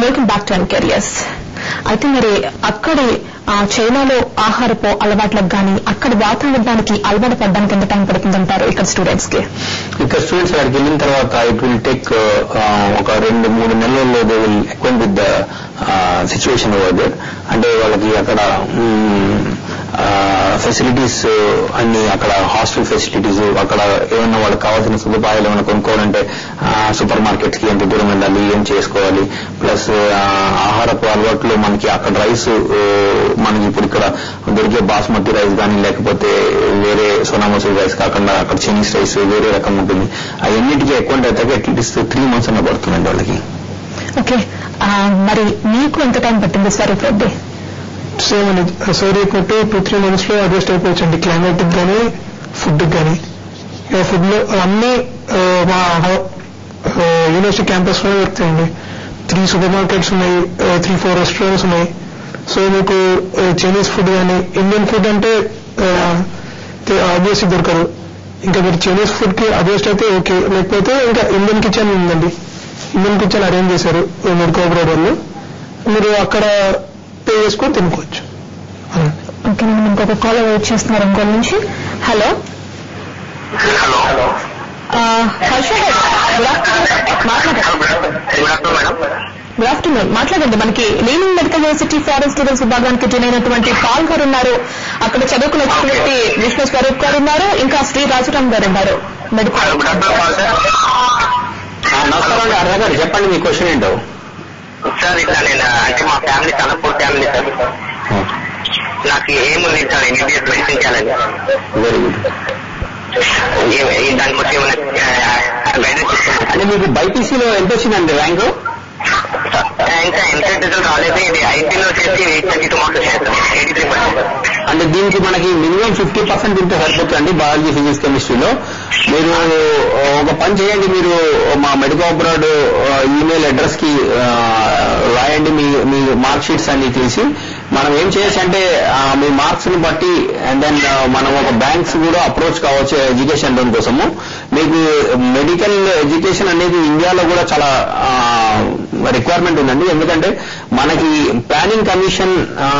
Welcome back to careers అయితే మరి అక్కడి ఆ, చైనాలో ఆహారపు అలవాట్లకు గాని అక్కడి వాతావరణానికి అలవాటు పడడానికి ఎంత టైం పడుతుందంటారు ఇక్కడ స్టూడెంట్స్ కి ఇక్కడ స్టూడెంట్స్ అక్కడికి వెళ్ళిన తర్వాత ఇట్ విల్ టేక్ ఒక రెండు మూడు నెలల్లో they will acquaint with the situation over there అంటే వాళ్ళకి అక్కడ ఫెసిలిటీస్ అన్ని అక్కడ హాస్టల్ ఫెసిలిటీస్ అక్కడ ఏమన్నా వాళ్ళకి కావాల్సిన సదుపాయాలు ఏమైనా కొనుక్కోవాలంటే సూపర్ మార్కెట్స్ కి ఎంత దూరం వెళ్ళాలి ఏం చేసుకోవాలి ప్లస్ ఆహారపు అలవాట్లు మనకి అక్కడ రైస్ మనకి ఇప్పుడు ఇక్కడ దొరికే బాస్మతి రైస్ కానీ లేకపోతే వేరే సోనా మసూరి రైస్ కాకుండా అక్కడ చైనీస్ రైస్ వేరే రకం ఉంటుంది అవన్నిటికీ ఎక్కువ అయితే అట్లీస్ట్ త్రీ మంత్స్ అన్న పడుతుందండి వాళ్ళకి ఓకే ఆ, మరి మీకు ఎంత టైం పట్టింది స్వరూప్ రెడ్డి సేమ్ అండి సౌదీ కొట్టి టూ త్రీ మంత్స్ లో అడ్జస్ట్ అయిపోవచ్చు అండి క్లైమేట్ కానీ ఫుడ్ కానీ ఫుడ్ లో అన్ని ఆ, మా యూనివర్సిటీ క్యాంపస్ లో దొరుకుతాయండి త్రీ సూపర్ మార్కెట్స్ ఉన్నాయి త్రీ ఫోర్ రెస్టారెంట్స్ ఉన్నాయి సో మీకు చైనీస్ ఫుడ్ కానీ ఇండియన్ ఫుడ్ అంటే ఆబ్వియస్లీ దొరకదు ఇంకా మీరు చైనీస్ ఫుడ్ కి అడ్జస్ట్ అయితే ఓకే లేకపోతే ఇంకా ఇండియన్ కిచెన్ ఉందండి ఇండియన్ కిచెన్ అరేంజ్ చేశారు మీరు కోఆపరేట్ వాళ్ళు మీరు అక్కడ పే చేసుకొని తినుకోవచ్చు అలా. ఓకే మనం ఇంకొక కాల్ వెయిట్ చేస్తున్నారు ఇంకోటి నుంచి hello hello Harsha good afternoon మాట్లాడండి good afternoon madam good afternoon మాట్లాడండి మనకి leading medical university foreign students విభాగానికి జాయిన్ అయినటువంటి పాల్ గారు ఉన్నారు అక్కడ చదువుకున్నటువంటి విష్ణు స్వరూప్ గారు ఉన్నారు ఇంకా శ్రీ రాజురామ్ గారు ఉన్నారు మెడికల్ గుడ్ ఆఫ్టర్నూన్ సార్ నమస్కారం అండి అర్ణ గారు చెప్పండి మీ క్వశ్చన్ ఏంటో సార్ ఇట్లా నేను అంటే మా ఫ్యామిలీ చాలా పూర్ ఫ్యామిలీ సార్ నాకు ఏముంది సార్ ఎంబీబీఎస్ మెడిసిన్ చేయాలని వెరీ గుడ్ ఏ- ఏ- దాని గురించి ఏమైనా గైడెన్స్ ఇస్తున్నాను అంటే మీకు బైపీసీలో ఎంత వచ్చిందండి ర్యాంకు ఇంకా ఎంసెట్ రిజల్ట్ రాలేదు ఇది ఐపీలో వచ్చేసి ఎయిట్ థర్టీ టూ మార్క్స్ వచ్చాయి సార్ ఎయిటీ త్రీ పర్సెంట్ అంటే దీనికి మనకి మినిమం ఫిఫ్టీ పర్సెంట్ ఉంటే సరిపోతుందండి బయాలజీ ఫిజిక్స్ కెమిస్ట్రీలో మీరు ఆ, ఒక పని చేయండి మీరు మా మెడికల్ అబ్రాడ్ ఈమెయిల్ అడ్రస్ కి ఆ, రాయండి మీ మీ మార్క్ షీట్స్ అన్ని తీసి మనం ఏం చేయొచ్చు అంటే ఆ, మీ మార్క్స్ ని బట్టి అండ్ దెన్ మనం ఒక బ్యాంక్స్ కూడా అప్రోచ్ కావచ్చు ఎడ్యుకేషన్ లోన్ కోసము మీకు మెడికల్ ఎడ్యుకేషన్ అనేది ఇండియాలో కూడా చాలా రిక్వైర్మెంట్ ఉందండి ఎందుకంటే మనకి ప్లానింగ్ కమిషన్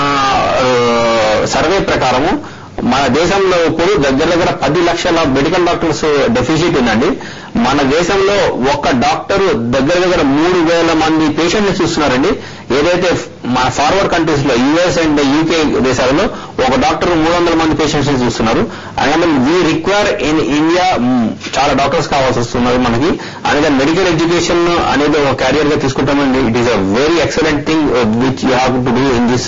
సర్వే ప్రకారము మన దేశంలో ఇప్పుడు దగ్గర దగ్గర పది లక్షల మెడికల్ డాక్టర్స్ డెఫిసిట్ ఉందండి మన దేశంలో ఒక్క డాక్టర్ దగ్గర దగ్గర మూడు వేల మంది పేషెంట్లు చూస్తున్నారండి ఏదైతే మన ఫార్వర్డ్ కంట్రీస్ లో యుఎస్ అండ్ యూకే దేశాలలో ఒక డాక్టర్ మూడు వందల మంది పేషెంట్స్ చూస్తున్నారు and we require in India చాలా డాక్టర్స్ కావాల్సి వస్తున్నారు మనకి అందుకే మెడికల్ ఎడ్యుకేషన్ అనేది ఒక క్యారియర్ గా తీసుకుంటామండి it is a very excellent thing which you have to do in this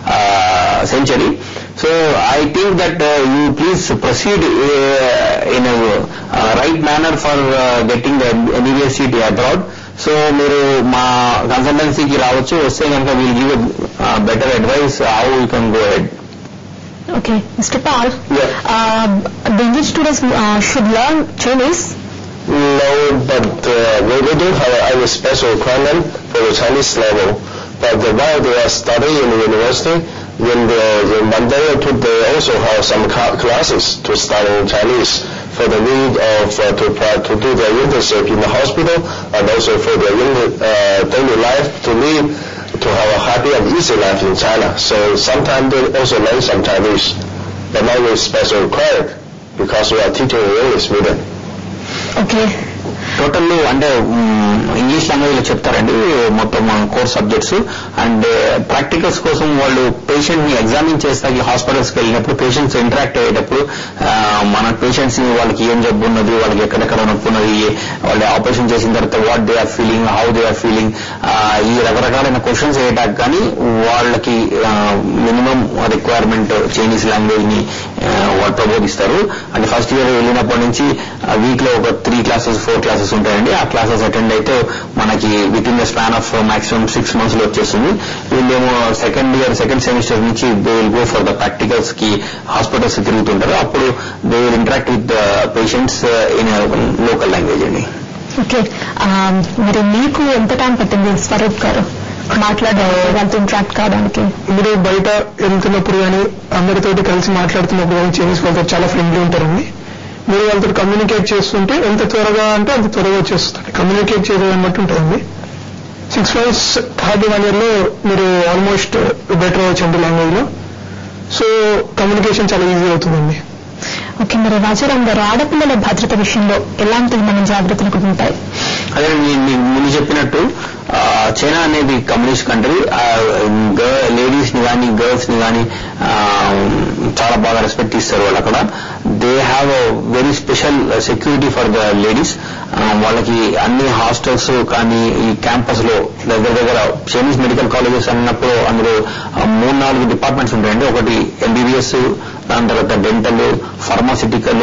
century so I think that you please proceed in right manner for getting MBBS seat abroad so మీరు మా కన్సల్టెన్సీకి రావచ్చు వస్తే కనుక we'll give better advice how you can go head okay mister Paul Yeah. the Indian students uh, should learn Chinese No, but uh, we, we don't have any special requirement for the Chinese level. But uh, while they are studying in the university, then the, the Monday or two, they also have some ca- classes to study in Chinese for the need of uh, to pri- to do their internship in the hospital and also for their in- uh, daily life to live to have a happy and easy life in China. So sometimes they also learn some Chinese, but not really special required because we are teaching in English medium. Okay total అంటే English language లో చెప్తారండి మొత్తం course subjects and practicals కోసం వాళ్ళు patient ని examine చేస్తాకి hospitals కి వెళ్ళినప్పుడు patients interact అయ్యేటప్పుడు ఆ, మన పేషెంట్స్ ని వాళ్ళకి ఏం జబ్బు ఉన్నది వాళ్ళకి ఎక్కడెక్కడ నొప్పి ఉన్నది వాళ్ళు ఆపరేషన్ చేసిన తర్వాత what they are feeling how they are feeling ఈ రకరకాలైన క్వశ్చన్స్ వేయడానికి కానీ వాళ్ళకి మినిమం రిక్వైర్మెంట్ చైనీస్ లాంగ్వేజ్ ని ఆ, వాళ్ళు ప్రబోధిస్తారు అంటే ఫస్ట్ ఇయర్ వెళ్ళినప్పటి నుంచి వీక్ లో ఒక త్రీ క్లాసెస్ ఫోర్ క్లాసెస్ ఉంటాయండి ఆ క్లాసెస్ అటెండ్ అయితే మనకి with in the span of maximum six months లో వచ్చేస్తుంది వీళ్ళేమో సెకండ్ ఇయర్ సెకండ్ సెమిస్టర్ నుంచి they will go for the practicals కి హాస్పిటల్స్ తిరుగుతుంటారు అప్పుడు they will interact with patients in local language అండి ఓకే మరి మీకు ఎంత టైం పట్టింది స్వరూప్ గారు మాట్లాడే వాళ్ళతో ఇంట్రాక్ట్ కావడానికి మీరు బయట వెళ్తున్నప్పుడు కానీ అందరితోటి కలిసి మాట్లాడుతున్నప్పుడు కానీ చైనీస్ వాళ్ళతో చాలా ఫ్రెండ్లీ ఉంటారండి మీరు వాళ్ళతో కమ్యూనికేట్ చేస్తుంటే ఎంత త్వరగా అంటే అంత త్వరగా వచ్చేస్తుంది కమ్యూనికేట్ చేయడం బట్టి ఉంటుందండి six months third one year లో మీరు ఆల్మోస్ట్ బెటర్ అవ్వచ్చండి లాంగ్వేజ్ లో సో కమ్యూనికేషన్ చాలా ఈజీ అవుతుందండి ఓకే మరి రాజారాం గారు ఆడపిల్లల భద్రత విషయంలో ఎలాంటి మన జాగ్రత్తలు ఉంటాయి అదే మీ- మీ ముందు చెప్పినట్టు ఆ, చైనా అనేది కమ్యూనిస్ట్ కంట్రీ లేడీస్ ని కానీ గర్ల్స్ ని కానీ చాలా బాగా రెస్పెక్ట్ ఇస్తారు వాళ్ళు అక్కడ they have very special security for the ladies వాళ్ళకి అన్ని హాస్టల్స్ కానీ ఈ క్యాంపస్ లో దగ్గర దగ్గర చైనీస్ మెడికల్ కాలేజెస్ అన్నప్పుడు అందులో ఆ, మూడు నాలుగు డిపార్ట్మెంట్స్ ఉంటాయండి ఒకటి ఎంబీబీఎస్ దాని తర్వాత డెంటల్ ఫార్మాసిటికల్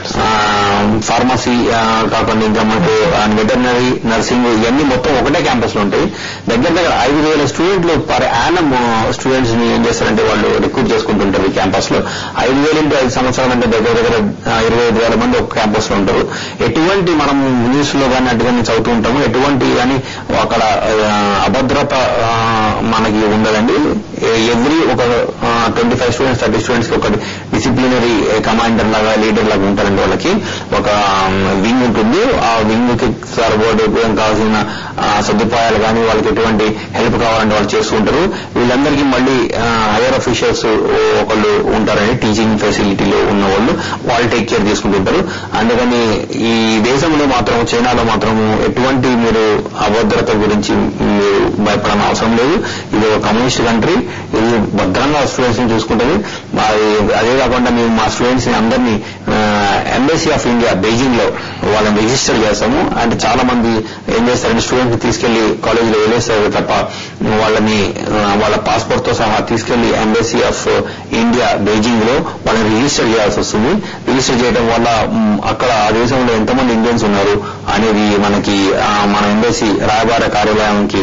ఫార్మసీ కాకుండా ఇంకా మనకు వెటర్నరీ నర్సింగ్ ఇవన్నీ మొత్తం ఒకటే క్యాంపస్ లో ఉంటాయి దగ్గర దగ్గర ఐదు వేల స్టూడెంట్లు పర్ యానం స్టూడెంట్స్ ని ఏం చేస్తారంటే వాళ్ళు రిక్రూట్ చేసుకుంటుంటారు ఈ క్యాంపస్ లో ఐదు వేలు ఇంటూ ఐదు సంవత్సరాలు అంటే దగ్గర దగ్గర ఆ, ఇరవై ఐదు వేల మంది ఒక క్యాంపస్ లో ఉంటారు ఎటువంటి మనం న్యూస్ లో కానీ అటుగానే చదువుతూ ఉంటాము ఎటువంటి కానీ అక్కడ ఆ, అభద్రత ఆ, మనకి ఉండదండి ఎవ్రీ ఒక twenty five students thirty students కి ఒకటి డిసిప్లినరీ కమాండర్ లాగా లీడర్ లాగా ఉంటారండి వాళ్ళకి ఒక వింగ్ ఉంటుంది ఆ వింగ్ కి సరిపోటు కావాల్సిన ఆ, సదుపాయాలు కానీ వాళ్ళకి ఎటువంటి హెల్ప్ కావాలంటే వాళ్ళు చేస్తూ ఉంటారు వీళ్ళందరికీ మళ్ళీ హైయర్ అఫీషియల్స్ ఒకళ్ళు ఉంటారండి టీచింగ్ ఫెసిలిటీలో ఉన్న వాళ్ళు వాళ్ళు టేక్ కేర్ తీసుకుంటుంటారు అందుకని ఈ దేశంలో మాత్రం చైనాలో మాత్రం ఎటువంటి మీరు అభద్రత గురించి మీరు భయపడని అవసరం లేదు ఇది ఒక కమ్యూనిస్ట్ కంట్రీ ఇది భద్రంగా స్టూడెంట్స్ ని చూసుకుంటుంది మా- అదే కాకుండా మేము మా స్టూడెంట్స్ ని అందరినీ ఎంబసీ ఆఫ్ ఇండియా బీజింగ్ లో వాళ్ళని రిజిస్టర్ చేస్తాము అంటే చాలా మంది ఏం చేస్తారంటే స్టూడెంట్ ని తీసుకెళ్లి కాలేజీలో వదిలేస్తారు తప్ప వాళ్ళని ఆ, వాళ్ళ పాస్పోర్ట్ తో సహా తీసుకెళ్లి ఎంబసీ ఆఫ్ ఇండియా బీజింగ్ లో వాళ్ళని రిజిస్టర్ చేయాల్సి వస్తుంది రిజిస్టర్ చేయడం వల్ల మ్, అక్కడ ఆ దేశంలో ఎంతమంది ఇండియన్స్ ఉన్నారు అనేది మనకి ఆ, మన ఎంబసీ రాయబార కార్యాలయానికి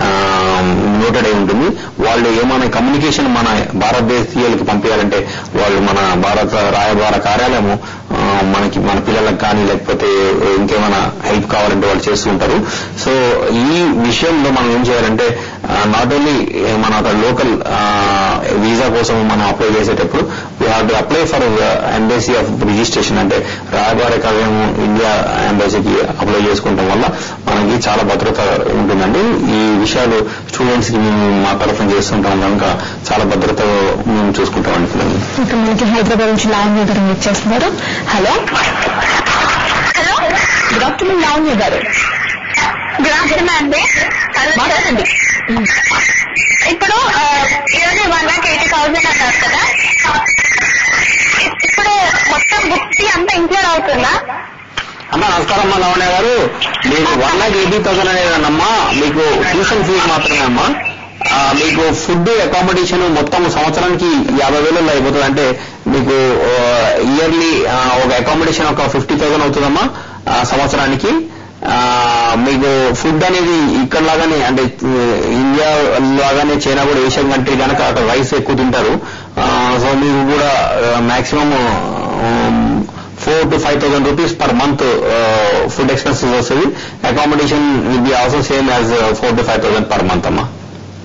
నోటెడ్ అయి ఉంటుంది వాళ్ళు ఏమైనా కమ్యూనికేషన్ మన భారతదేశీయులకు పంపించాలంటే వాళ్ళు మన భారత రాయబార కార్యాలయము ఆ, మనకి మన పిల్లలకు కానీ లేకపోతే ఇంకేమైనా హెల్ప్ కావాలంటే వాళ్ళు చేస్తూ ఉంటారు సో ఈ విషయంలో మనం ఏం చేయాలంటే నాట్ ఓన్లీ మన లోకల్ వీసా కోసం మనం అప్లై చేసేటప్పుడు we have to apply for embassy of registration అంటే రాయబార కార్యం ఇండియా ఎంబసీకి అప్లై చేసుకోవడం వల్ల మనకి చాలా భద్రత ఉంటుందండి ఈ విషయాలు స్టూడెంట్స్ కి మేము మా తరఫున చేస్తుంటాం కనుక చాలా భద్రత మేము చూసుకుంటామండి పిల్లల్ని ఇంకా మనకి హైదరాబాద్ నుంచి లావణ్య గారు మీట్ చేస్తున్నారు hello hello good afternoon Lavanya గారు గుడ్ ఆఫ్టర్నూన్ అండి మాట్లాడండి ఇప్పుడు ఆ, ఈరోజు వన్ లాక్ ఎయిటీ థౌసండ్ అన్నారు కదా ఇప్పుడు మొత్తం బుక్స్ అంతా ఇంక్లూడ్ అవుతుందా అమ్మా నమస్కారం అమ్మా లావణ్య గారు మీకు వన్ లాక్ ఎయిటీ థౌసండ్ అనేదన్నమ్మా మీకు ట్యూషన్ ఫీజు మాత్రమే అమ్మా ఆ, మీకు ఫుడ్ అకామిడేషన్ మొత్తం సంవత్సరానికి యాభై వేలలో అయిపోతుంది అంటే మీకు ఇయర్లీ ఒక అకామిడేషన్ ఒక ఫిఫ్టీ థౌసండ్ అవుతుందమ్మా ఆ, సంవత్సరానికి ఆ, మీకు ఫుడ్ అనేది ఇక్కడ లాగానే అంటే ఆ, ఇండియా లాగానే చైనా కూడా ఏషియన్ కంట్రీ కనుక అక్కడ రైస్ ఎక్కువ తింటారు ఆ, సో మీకు కూడా maximum four to five thousand rupees per month food expenses వస్తుంది accommodation will be also same as four to five thousand per month అమ్మా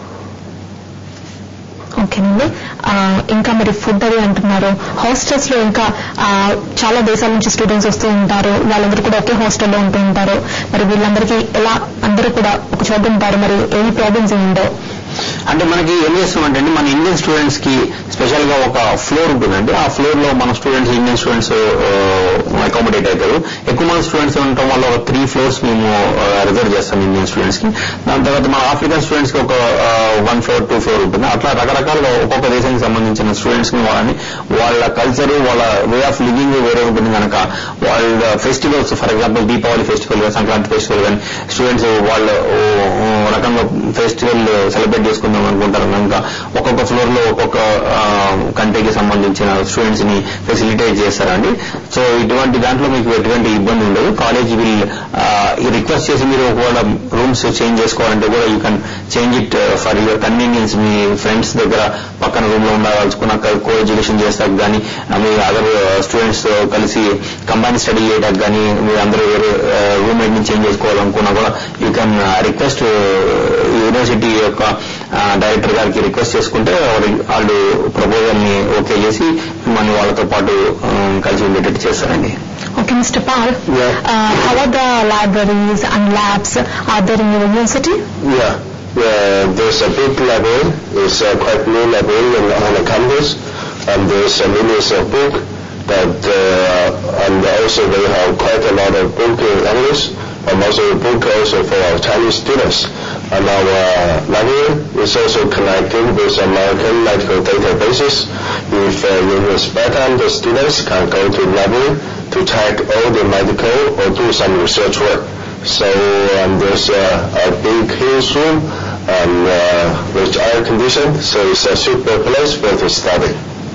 ఓకేనండి ఆ, ఇంకా మరి ఫుడ్ అది అంటున్నారు హాస్టల్స్ లో ఇంకా ఆ, చాలా దేశాల నుంచి స్టూడెంట్స్ వస్తూ ఉంటారు వాళ్ళందరూ కూడా ఒకే హాస్టల్లో ఉంటూ ఉంటారు మరి వీళ్ళందరికీ ఎలా అందరూ కూడా ఒక చోట ఉంటారు మరి ఏమి ప్రాబ్లమ్స్ ఉండవు అంటే మనకి ఏం చేస్తామంటే అండి మన ఇండియన్ స్టూడెంట్స్ కి స్పెషల్ గా ఒక ఫ్లోర్ ఉంటుందండి ఆ ఫ్లోర్ లో మన స్టూడెంట్స్ ఇండియన్ స్టూడెంట్స్ అకామిడేట్ అవుతారు ఎక్కువ మంది స్టూడెంట్స్ ఉండటం వల్ల ఒక త్రీ ఫ్లోర్స్ మేము రిజర్వ్ చేస్తాం ఇండియన్ స్టూడెంట్స్ కి దాని తర్వాత మన ఆఫ్రికన్ స్టూడెంట్స్ కి ఒక వన్ ఫ్లోర్ టూ ఫ్లోర్ ఉంటుంది అట్లా రకరకాలుగా ఒక్కొక్క దేశానికి సంబంధించిన స్టూడెంట్స్ ని వాళ్ళని వాళ్ళ కల్చర్ వాళ్ళ వే ఆఫ్ లివింగ్ వేరే ఉంటుంది కనుక వాళ్ళ festivals for example Deepavali festival కానీ సంక్రాంతి ఫెస్టివల్ కానీ స్టూడెంట్స్ వాళ్ళ ఓ, ఓ రకంగా ఫెస్టివల్ సెలబ్రేట్ చేసుకుందాం అనుకుంటారు కనుక ఒక్కొక్క ఫ్లోర్ లో ఒక్కొక్క కంట్రీకి సంబంధించిన స్టూడెంట్స్ ని ఫెసిలిటేట్ చేస్తారండి సో ఇటువంటి దాంట్లో మీకు ఎటువంటి ఇబ్బంది ఉండదు కాలేజ్ విల్ రిక్వెస్ట్ చేసి మీరు ఒకవేళ రూమ్స్ చేంజ్ చేసుకోవాలంటే కూడా you can change it for your convenience మీ ఫ్రెండ్స్ దగ్గర పక్కన రూమ్ లో ఉండదలుచుకున్నాక కో ఎడ్యుకేషన్ చేస్తాక కానీ మీ అదర్ స్టూడెంట్స్ కలిసి కంబైన్ స్టడీ చేయడానికి కానీ మీరు అందరూ వేరే రూమ్మేట్ ని చేంజ్ చేసుకోవాలనుకున్నా కూడా యూ కెన్ రిక్వెస్ట్ యూనివర్సిటీ యొక్క డైరెక్టర్ గారికి రిక్వెస్ట్ చేసుకుంటే వారి- వాళ్ళు ప్రపోజల్ ని ఓకే చేసి మిమ్మల్ని వాళ్ళతో పాటు ఆ, కలిసి ఉండేటట్టు చేస్తారండి Okay, Mr. Paul. Yeah. Uh, how are the libraries and labs? Are there in your university? Yeah, yeah, there's a big library. It's a quite new library on, on the campus, and there's a millions of book. But uh, and also they have quite a lot of book in English, and also book also for our Chinese students. And our uh, library is also connected with American medical databases. If uh, you will spare time, the students can go to library to check all the medical or do some research work. So um, there's a, a big huge room and uh, with air conditioned, so it's a super place for to study.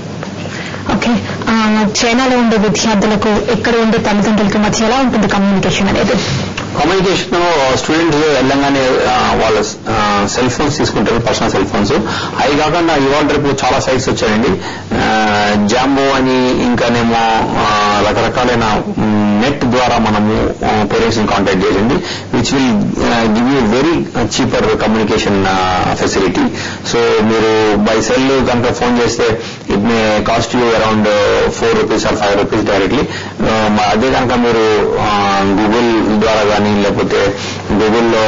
Okay చైనాలో ఉండే విద్యార్థులకు ఇక్కడ ఉండే తల్లిదండ్రులకి మధ్య ఎలా ఉంటుంది communication అనేది కమ్యూనికేషన్ స్టూడెంట్స్ వెళ్ళంగానే ఆ, వాళ్ళ సెల్ ఫోన్స్ తీసుకుంటారు పర్సనల్ సెల్ ఫోన్స్ అవి కాకుండా ఇవాళ రేపు చాలా సైట్స్ వచ్చాయండి జాంబో అని ఇంకానేమో ఆ, రకరకాలైన నెట్ ద్వారా మనము పేరెంట్స్ ని కాంటాక్ట్ చేసింది which will give you very cheaper communication facility so మీరు బై సెల్ కనుక ఫోన్ చేస్తే it may cost you around four rupees or five rupees directly అదే కనుక మీరు గూగుల్ ద్వారా కానీ లేకపోతే గూగుల్లో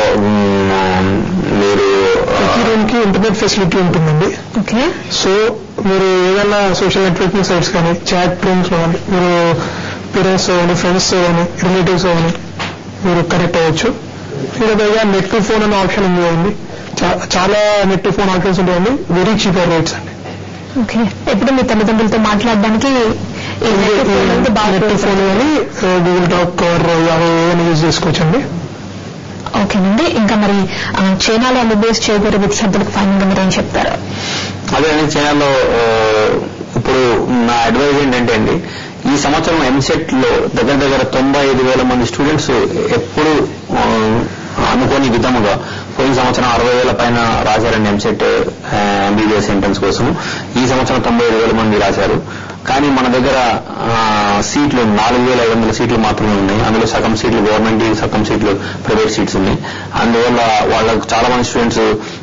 మీరు ప్రతి రూమ్ కి ఇంటర్నెట్ ఫెసిలిటీ ఉంటుందండి ఓకే సో మీరు ఏదైనా సోషల్ నెట్వర్కింగ్ సైట్స్ కానీ చాట్ రూమ్స్ లో కానీ మీరు పేరెంట్స్ కానీ ఫ్రెండ్స్ కానీ రిలేటివ్స్ కానీ మీరు కనెక్ట్ అవ్వచ్చు ఇంకా పైగా నెట్ టు ఫోన్ అనే ఆప్షన్ ఉంది కదండి చా- చాలా నెట్ టు ఫోన్ ఆప్షన్స్ ఉంటాయండి వెరీ చీపర్ రేట్స్ అండి ఓకే ఎప్పుడు మీ తల్లిదండ్రులతో మాట్లాడడానికి ఈ net phone అనేది బాగా నెట్ టు ఫోన్ కానీ గూగుల్ టాక్ ఆర్ యావో ఏదైనా యూజ్ చేసుకోవచ్చండి ఓకేనండి ఇంకా మరి ఆ, చైనాలో ఎంబీబీఎస్ చేయగోరే విద్యార్థులకు ఫైనల్ గా మీరు ఏం చెప్తారు అదే అండి చైనాలో ఆ, ఇప్పుడు నా అడ్వైజ్ ఏంటంటే అండి ఈ సంవత్సరం ఎంసెట్ లో దగ్గర దగ్గర తొంభై ఐదు వేల మంది స్టూడెంట్స్ ఎప్పుడు ఆ, అనుకోని విధముగా పోయిన సంవత్సరం అరవై వేల పైన రాశారండి ఎంసెట్ ఎంబీబీఎస్ ఎంట్రన్స్ కోసం ఈ సంవత్సరం తొంభై ఐదు వేల మంది రాశారు కానీ మన దగ్గర ఆ, సీట్లు నాలుగు వేల ఐదు వందల సీట్లు మాత్రమే ఉన్నాయి అందులో సగం సీట్లు గవర్నమెంట్ సగం సీట్లు ప్రైవేట్ సీట్స్ ఉన్నాయి అందువల్ల వాళ్ళకు చాలా మంది students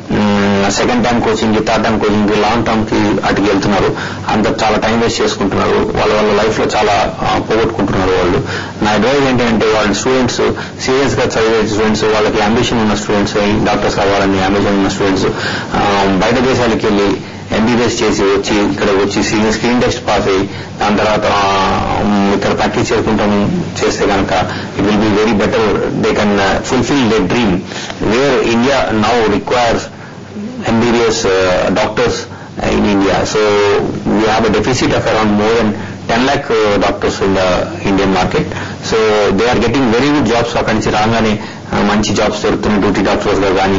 second time coaching third time coaching కి లాంగ్ టర్మ్ కి అటుకి వెళ్తున్నారు అంత చాలా టైం వేస్ట్ చేసుకుంటున్నారు వాళ్ళ వాళ్ళ లైఫ్ లో చాలా ఆ, పోగొట్టుకుంటున్నారు వాళ్ళు నా అడ్వైజ్ ఏంటంటే వాళ్ళ స్టూడెంట్స్ సీరియస్ గా చదివే స్టూడెంట్స్ వాళ్ళకి అంబిషన్ ఉన్న స్టూడెంట్స్ డాక్టర్స్ కావాలని అంబిషన్ ఉన్న స్టూడెంట్స్ బయట దేశాలకు వెళ్ళి ఎంబీబీఎస్ చేసి వచ్చి ఇక్కడ వచ్చి స్క్రీన్ టెస్ట్ పాస్ అయ్యి దాని తర్వాత ఆ, ఇక్కడ ప్రాక్టీస్ చేసుకుంటాం చేస్తే కనుక it will be very better they can fulfil the dream where India now requires MBBS uh, doctors uh, in India. So we have a deficit of around more than 10 lakh uh, doctors in the Indian market. So they are getting very good jobs అక్కడి నుంచి రాగానే uh, మంచి jobs దొరుకుతున్నాయి duty doctors గా కానీ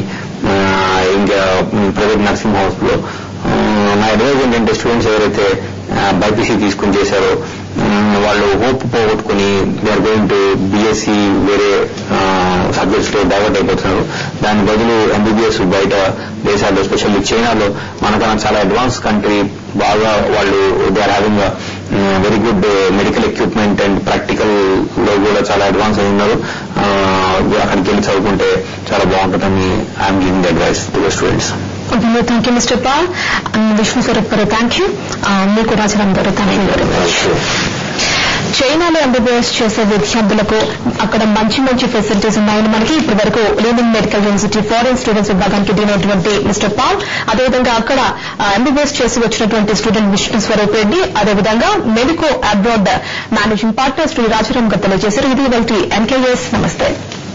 ఇంకా private nursing house లో Uh, నా అడ్వైజ్ ఏంటంటే స్టూడెంట్స్ ఎవరైతే బైపీసీ తీసుకుని చేశారో um, వాళ్ళు హోప్ పోగొట్టుకుని they are going to BSc వేరే సబ్జెక్ట్స్ లో డైవర్ట్ అయిపోతున్నారు దాని బదులు ఎంబీబీఎస్ బయట దేశాల్లో ఎస్పెషల్లీ చైనాలో మనకన్నా చాలా అడ్వాన్స్ కంట్రీ బాగా వాళ్ళు they are having very good medical equipment and practical లో కూడా చాలా అడ్వాన్స్ అయి ఉన్నారు ఆ, అక్కడికి వెళ్ళి చదువుకుంటే చాలా బాగుంటుందని I'm giving advice to the students okay thank you mister Paul Vishwaswaroop గారు థ్యాంక్ యూ మీకు రాజరామ్ గారు థ్యాంక్ యూ వెరీ మచ్ చైనాలో ఎంబీబీఎస్ చేసే విద్యార్థులకు అక్కడ మంచి మంచి ఫెసిలిటీస్ ఉన్నాయని మనకి ఇప్పటి వరకు leading medical university foreign students విభాగానికి దిగినటువంటి మిస్టర్ పాల్ అదేవిధంగా అక్కడ ఎంబీబీఎస్ చేసి వచ్చినటువంటి స్టూడెంట్ విష్ణు స్వరూప్ రెడ్డి అదేవిధంగా medico abroad managing partner Shri Rajaram గారు తెలియజేశారు ఇది వాళ్ళ ఎన్కేఎస్ నమస్తే